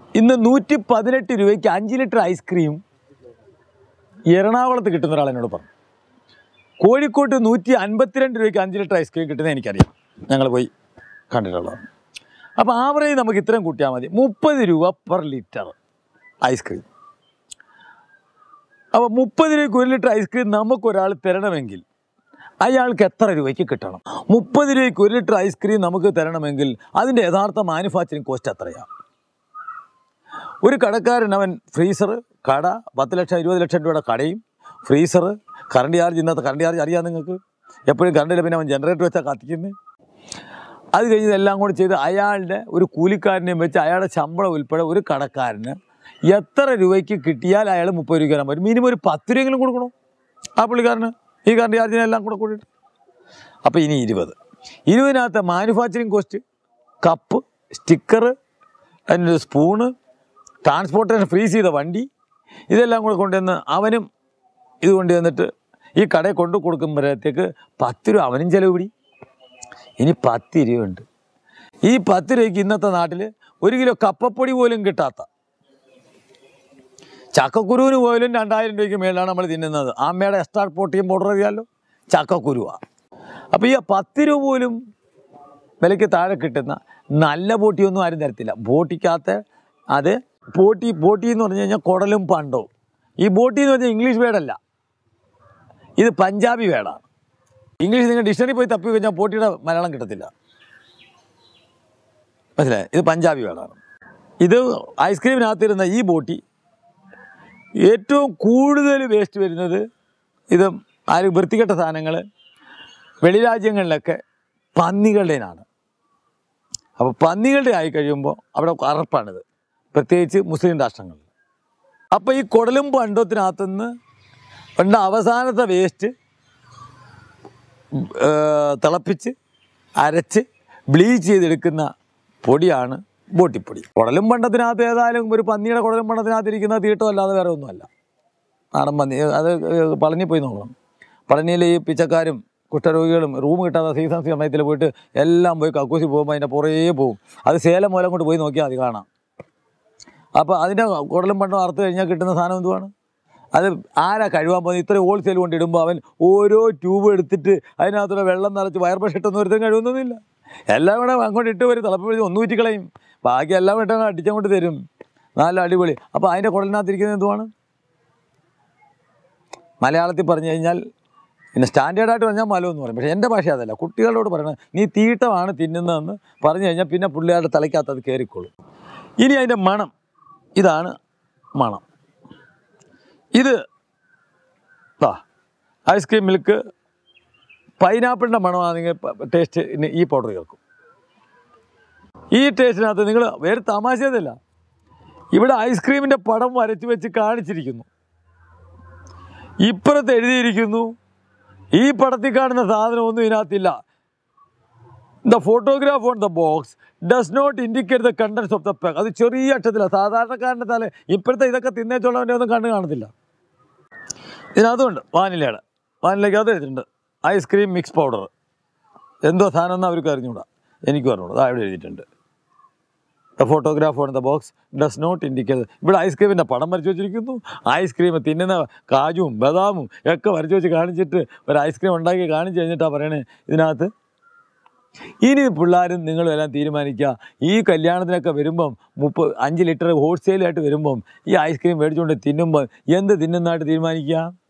ഇന്ന് നൂറ്റി പതിനെട്ട് രൂപയ്ക്ക് അഞ്ച് ലിറ്റർ ഐസ്ക്രീം എറണാകുളത്ത് കിട്ടുന്ന ഒരാൾ എന്നോട് പറഞ്ഞു കോഴിക്കോട്ട് നൂറ്റി അൻപത്തിരണ്ട് രൂപയ്ക്ക് അഞ്ച് ലിറ്റർ ഐസ്ക്രീം കിട്ടുന്നത് എനിക്കറിയാം ഞങ്ങൾ പോയി കണ്ടിട്ടുള്ളതാണ് അപ്പോൾ ആവറേജ് നമുക്ക് ഇത്രയും കൂട്ടിയാൽ മതി മുപ്പത് രൂപ പെർ ലിറ്റർ ഐസ്ക്രീം അപ്പോൾ മുപ്പത് രൂപയ്ക്ക് ഒരു ലിറ്റർ ഐസ്ക്രീം നമുക്കൊരാൾ തരണമെങ്കിൽ അയാൾക്ക് എത്ര രൂപയ്ക്ക് കിട്ടണം മുപ്പത് രൂപയ്ക്ക് ഒരു ലിറ്റർ ഐസ്ക്രീം നമുക്ക് തരണമെങ്കിൽ അതിൻ്റെ യഥാർത്ഥ മാനുഫാക്ചറിങ് കോസ്റ്റ് എത്രയാണ് ഒരു കടക്കാരൻ അവൻ ഫ്രീസർ കട പത്ത് ലക്ഷം ഇരുപത് ലക്ഷം രൂപയുടെ കടയും ഫ്രീസർ കറണ്ട് ചാർജ് ഇന്നത്തെ കറണ്ട് ചാർജ് അറിയാം നിങ്ങൾക്ക് എപ്പോഴും കറണ്ടില്ല പിന്നെ അവൻ ജനറേറ്റർ വെച്ചാൽ കത്തിക്കുന്നത് അത് കഴിഞ്ഞ് ഇതെല്ലാം കൂടി ചെയ്ത് അയാളുടെ ഒരു കൂലിക്കാരനെയും വെച്ച് അയാളുടെ ശമ്പളം ഉൾപ്പെടെ ഒരു കടക്കാരന് എത്ര രൂപയ്ക്ക് കിട്ടിയാൽ അയാൾ മുപ്പത് രൂപ തരാൻ പറ്റും മിനിമം ഒരു പത്ത് രൂപയെങ്കിലും കൊടുക്കണം ആ പുള്ളിക്കാരന് ഈ കറണ്ട് ചാർജിനെല്ലാം കൂടെ കൂടിയിട്ട് അപ്പോൾ ഇനി ഇരുപത് ഇരുപതിനകത്ത് മാനുഫാക്ചറിങ് കോസ്റ്റ് കപ്പ് സ്റ്റിക്കർ അതിൻ്റെ സ്പൂണ് ട്രാൻസ്പോർട്ടേഷൻ ഫ്രീസ് ചെയ്ത വണ്ടി ഇതെല്ലാം കൂടെ കൊണ്ടുവന്ന് അവനും ഇത് കൊണ്ടുവന്നിട്ട് ഈ കടയിൽ കൊണ്ടു കൊടുക്കുമ്പോഴത്തേക്ക് പത്ത് രൂപ അവനും ചിലവ് പിടി ഇനി പത്ത് രൂപയുണ്ട് ഈ പത്ത് രൂപയ്ക്ക് ഇന്നത്തെ നാട്ടിൽ ഒരു കിലോ കപ്പപ്പൊടി പോലും കിട്ടാത്ത ചക്കക്കുരുവിന് പോലും രണ്ടായിരം രൂപയ്ക്ക് മേലാണ് നമ്മൾ തിന്നുന്നത് അമ്മയുടെ എക്സ്ട്രാ പൊട്ടിയും പൗഡർ അറിയാമല്ലോ ചക്കക്കുരുവാണ് അപ്പോൾ ഈ പത്ത് രൂപ പോലും വിലയ്ക്ക് താഴെ കിട്ടുന്ന നല്ല ബോട്ടിയൊന്നും ആരും തരത്തില്ല ബോട്ടിക്കകത്ത് അത് ബോട്ടി ബോട്ടി എന്ന് പറഞ്ഞു കഴിഞ്ഞാൽ കുടലും പണ്ടവും ഈ ബോട്ടി എന്ന് പറഞ്ഞാൽ ഇംഗ്ലീഷ് വേർഡല്ല ഇത് പഞ്ചാബി വേർഡാണ് ഇംഗ്ലീഷ് നിങ്ങൾ ഡിക്ഷണറി പോയി തപ്പി കഴിഞ്ഞാൽ ബോട്ടിയുടെ മലയാളം കിട്ടത്തില്ല മനസ്സിലായി ഇത് പഞ്ചാബി വേർഡാണ് ഇത് ഐസ്ക്രീമിനകത്തിരുന്ന ഈ ബോട്ടി ഏറ്റവും കൂടുതൽ വേസ്റ്റ് വരുന്നത് ഇത് ആരും വൃത്തികെട്ട സാധനങ്ങൾ വെളിരാജ്യങ്ങളിലൊക്കെ പന്നികളുടേനാണ് അപ്പോൾ പന്നികളുടെ ആയി കഴിയുമ്പോൾ അവിടെ അറപ്പാണിത് പ്രത്യേകിച്ച് മുസ്ലിം രാഷ്ട്രങ്ങളിൽ അപ്പോൾ ഈ കുടലും പണ്ടത്തിനകത്തുനിന്ന് ഉണ്ട് അവസാനത്തെ വേസ്റ്റ് തിളപ്പിച്ച് അരച്ച് ബ്ലീച്ച് ചെയ്തെടുക്കുന്ന പൊടിയാണ് ബോട്ടിപ്പൊടി കുടലും പണ്ടത്തിനകത്ത് ഏതായാലും ഒരു പന്നിയുടെ കുടലും പണ്ടത്തിനകത്ത് ഇരിക്കുന്ന തീട്ടം അല്ലാതെ വേറെ ഒന്നുമല്ല നാടൻ പന്നി അത് പളനി പോയി നോക്കണം പളനിയിൽ ഈ പിച്ചക്കാരും കുഷ്ഠരോഗികളും റൂം കിട്ടാത്ത സീസൺ സമയത്തിൽ പോയിട്ട് എല്ലാം പോയി കക്കൂസി പോകുമ്പോൾ അതിൻ്റെ പുറകെ പോകും അത് സേലം മൂലം കൊണ്ട് പോയി നോക്കിയാൽ മതി കാണാം അപ്പോൾ അതിൻ്റെ കുടലും പണ്ടം അറുത്ത് കഴിഞ്ഞാൽ കിട്ടുന്ന സാധനം എന്തുവാണ് അത് ആരാ കഴിവാൻ പോകുന്നത് ഇത്രയും ഹോൾസെയിൽ കൊണ്ട് ഇടുമ്പോൾ അവൻ ഓരോ ട്യൂബ് എടുത്തിട്ട് അതിനകത്തുള്ള വെള്ളം നിറച്ച് വയർ ബ്രഷ് ഇട്ടൊന്നും ഒരുത്തരും കഴിവൊന്നുമില്ല എല്ലാം കൂടെ അങ്ങോട്ട് ഇട്ട് വരും തിളപ്പിച്ച് ഒന്ന് ഊറ്റി കളയും ബാക്കി എല്ലാം ഇട്ട് അടിച്ചങ്ങോട്ട് തരും നല്ല അടിപൊളി അപ്പോൾ അതിൻ്റെ കുടലിനകത്തിരിക്കുന്നത് എന്തുവാണ് മലയാളത്തിൽ പറഞ്ഞു കഴിഞ്ഞാൽ പിന്നെ സ്റ്റാൻഡേർഡായിട്ട് പറഞ്ഞാൽ മലം എന്ന് പറയും പക്ഷേ എൻ്റെ ഭാഷ അതല്ല കുട്ടികളോട് പറയണത് നീ തീട്ടമാണ് തിന്നുന്നതെന്ന് പറഞ്ഞു കഴിഞ്ഞാൽ പിന്നെ പുള്ളിയുടെ തലയ്ക്കകത്ത് അത് കയറിക്കോളും ഇനി അതിൻ്റെ മണം ഇതാണ് മണം ഇത് ആ ഐസ്ക്രീം മിൽക്ക് പൈനാപ്പിളിൻ്റെ മണമാണെങ്കിൽ ടേസ്റ്റ് ഈ പൗഡർ ചേർക്കും ഈ ടേസ്റ്റിനകത്ത് നിങ്ങൾ വേറെ തമാശയതല്ല ഇവിടെ ഐസ്ക്രീമിൻ്റെ പടം വരച്ച് വെച്ച് കാണിച്ചിരിക്കുന്നു ഇപ്പുറത്ത് എഴുതിയിരിക്കുന്നു ഈ പടത്തിൽ കാണുന്ന സാധനമൊന്നും ഇതിനകത്തില്ല the photograph on the box does not indicate the contents of the pack അത് ചെറിയ അക്ഷരത്തിലാണ് സാധാരണക്കാരൻ്റെ തല ഇപ്പോഴത്തെ ഇതൊക്കെ തിന്നേച്ചുള്ളവൻ്റെ ഒന്നും കണ്ണ് കാണത്തില്ല ഇതിനകത്തുണ്ട് വാനിലയുടെ വാനിലയ്ക്ക് അത് എഴുതിയിട്ടുണ്ട് ഐസ്ക്രീം മിക്സ് പൗഡർ എന്തോ സാധനം എന്ന് അവർക്ക് അറിഞ്ഞുകൂടാ എനിക്ക് പറഞ്ഞോളൂ അതാ ഇവിടെ എഴുതിയിട്ടുണ്ട് the photograph on the box does not indicate ഇവിടെ ഐസ്ക്രീമിൻ്റെ പടം വരച്ച് വെച്ചിരിക്കുന്നു ഐസ്ക്രീം തിന്നുന്ന കാജുവും ബദാമും ഒക്കെ വരച്ച് വെച്ച് കാണിച്ചിട്ട് ഒരു ഐസ്ക്രീം ഉണ്ടാക്കി കാണിച്ച് കഴിഞ്ഞിട്ടാണ് പറയണേ ഇതിനകത്ത് ഇനി പിള്ളേരും നിങ്ങളും എല്ലാം തീരുമാനിക്കുക ഈ കല്യാണത്തിനൊക്കെ വരുമ്പം മുപ്പത് അഞ്ച് ലിറ്റർ ഹോൾസെയിലായിട്ട് വരുമ്പം ഈ ഐസ്ക്രീം മേടിച്ചുകൊണ്ട് തിന്നുമ്പോൾ എന്ത് തിന്നുന്നതായിട്ട് തീരുമാനിക്കുക